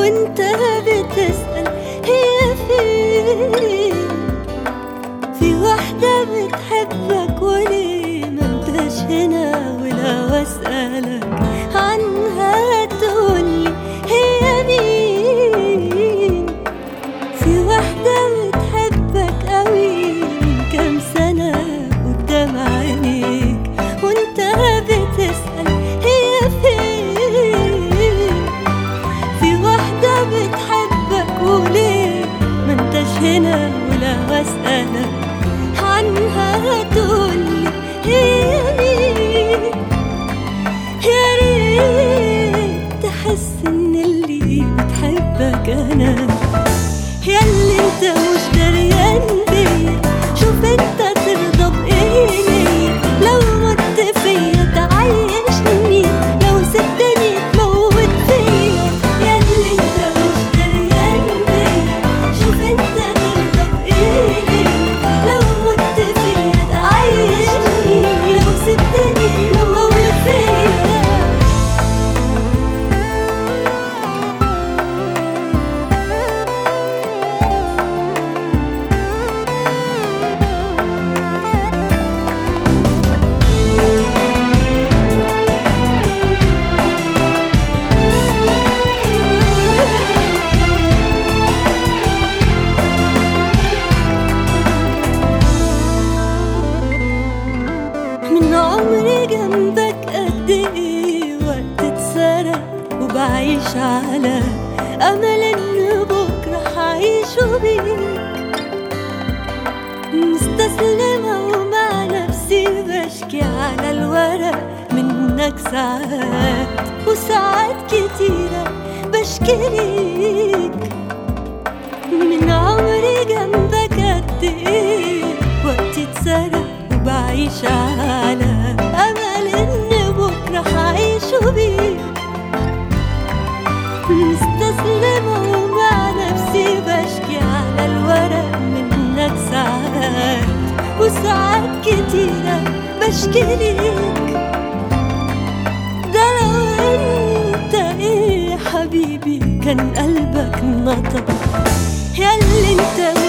وانت بتسأل هي فين في واحدة بتحبك وليه ما انتش هنا ولو اسألك عنها تقولي هي مين في واحدة بتحبك قوي من كام سنة قدام عينيك وانت بتسأل هي فين في واحدة بتحبك وليه ما انتش هنا ولا اسألك عنها تقولي هي مين يا ريت تحس ان اللي بتحبك انا ياللي انت مش دريان بيا شوف انت ترضى بايه ليا لو مت فيا تعيشني لو سبتني تموت فيا ياللي انت مش دريان بيا شوف انت ترضى بايه ليا لو مت فيا تعيشني لو سبتني تموت فيا من عمري جنبك قد ايه وقت اتسرق وبعيش على امل ان بكره هعيشه بيك مستسلمة ومع نفسي بشكي على الورق منك ساعات وساعات كتيرة بشكي ليك من عمري جنبك قد ايه وقتي اتسرق وبعيش على امل ان بكره هعيشه بيك مستسلمة ومع نفسي بشكي على الورق منك ساعات وساعات كتيرة بشكي ليك ده لو انت ايه يا حبيبي كان قلبك نطق ياللي انت